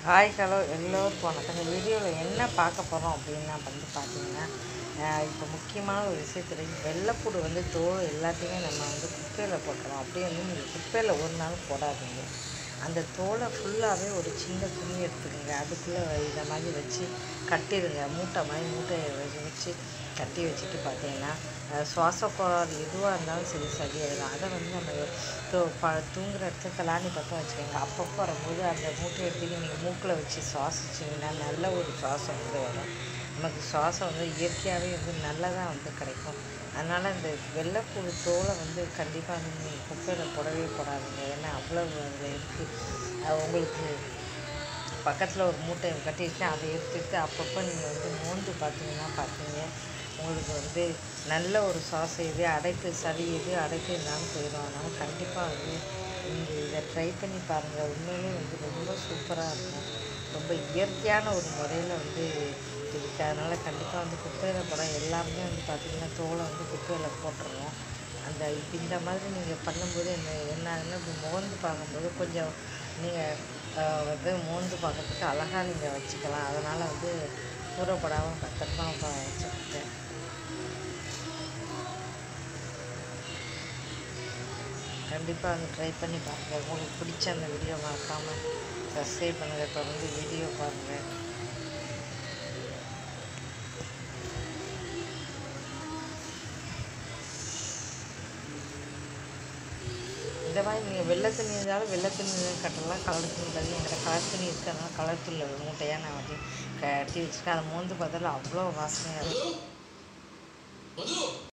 hi hello எல்லோருக்கும் வணக்கம் இந்த வீடியோவில் என்ன பார்க்க போகிறோம் அப்படின்னா வந்து பார்த்தீங்கன்னா இப்போ முக்கியமான ஒரு விஷயத்தில் வெள்ளைப்பூடு வந்து தோல் எல்லாத்தையுமே நம்ம வந்து குப்பையில் போட்டுறோம் அப்படியே வந்து நீங்கள் குப்பையில் ஒரு நாள் போடாதீங்க அந்த தோலை ஃபுல்லாகவே ஒரு சின்ன துணி எடுத்துக்கோங்க அதுக்குள்ளே இதை மாதிரி வச்சு கட்டிடுங்க மூட்டை மாதிரி மூட்டையை வச்சு வச்சு கட்டி வச்சுட்டு பார்த்தீங்கன்னா அஹ், சுவாச கோளாறு எதுவாக இருந்தாலும் சரி சரியாயிடும் அதை வந்து நம்ம தூ ப தூங்குற இடத்துல தலாணி பக்கம் வச்சுக்கோங்க அப்பப்போ வரும்போது அந்த மூட்டை எடுத்து நீங்கள் மூக்கில் வச்சு சுவாசிச்சிங்கன்னா நல்ல ஒரு சுவாசம் வந்து வரும் நமக்கு சுவாசம் வந்து இயற்கையாகவே வந்து நல்லதாக வந்து கிடைக்கும் அதனால் இந்த வெள்ளைப்பூடு தோலை வந்து கண்டிப்பாக வந்து நீங்கள் குப்பையில் போடவே போடாதீங்க ஏன்னா அவ்வளோ அதில் இருக்குது உங்களுக்கு பக்கத்தில் ஒரு மூட்டை கட்டிட்டு அதை எடுத்துட்டு அப்பப்போ நீங்கள் வந்து மோந்து பார்த்தீங்கன்னா பார்த்தீங்க உங்களுக்கு வந்து நல்ல ஒரு சுவாசம் இது அடைப்பு சளி எது அடைப்பு இருந்தாலும் போயிடும் அதனால் கண்டிப்பாக வந்து நீங்கள் இதை ட்ரை பண்ணி பாருங்கள் உண்மையிலே வந்து ரொம்ப சூப்பராக இருக்கும் ரொம்ப இயற்கையான ஒரு முறையில் வந்து இருக்குது அதனால் கண்டிப்பாக வந்து குப்பையில் போட எல்லாருமே வந்து பார்த்திங்கன்னா தோலை வந்து குப்பையில் போட்டுருவோம் அந்த இப்போ இந்த மாதிரி நீங்கள் பண்ணும்போது என்ன என்ன ஆகுதுன்னா இப்படி மோந்து பார்க்கும்போது கொஞ்சம் நீங்கள் வந்து மோந்து பார்க்கறதுக்கு அழகாக நீங்கள் வச்சுக்கலாம் அதனால் வந்து கூறப்படாமல் பத்திரமா ப- வச்சுருக்கேன் கண்டிப்பாக வந்து ட்ரை பண்ணி பாருங்கள் உங்களுக்கு பிடிச்ச அந்த வீடியோ மறக்காமல் சப்ஸ்கிரைப் பண்ணுங்கள் தொடர்ந்து வீடியோ பாருங்கள் இந்த மாதிரி நீங்கள் வெள்ளை துணி இருந்தாலும் வெள்ளை துணி கட்டலாம் கலர் துணி கட்டி என்கிட்ட கலர் துணி இருக்கிறதுனால கலர் துணியில் ஒரு மூட்டையாக நான் வந்து கட்டி வச்சுருக்கேன் அதை மோந்து பார்த்தாலும் அவ்வளோ வாசனையாக இருக்கும் மது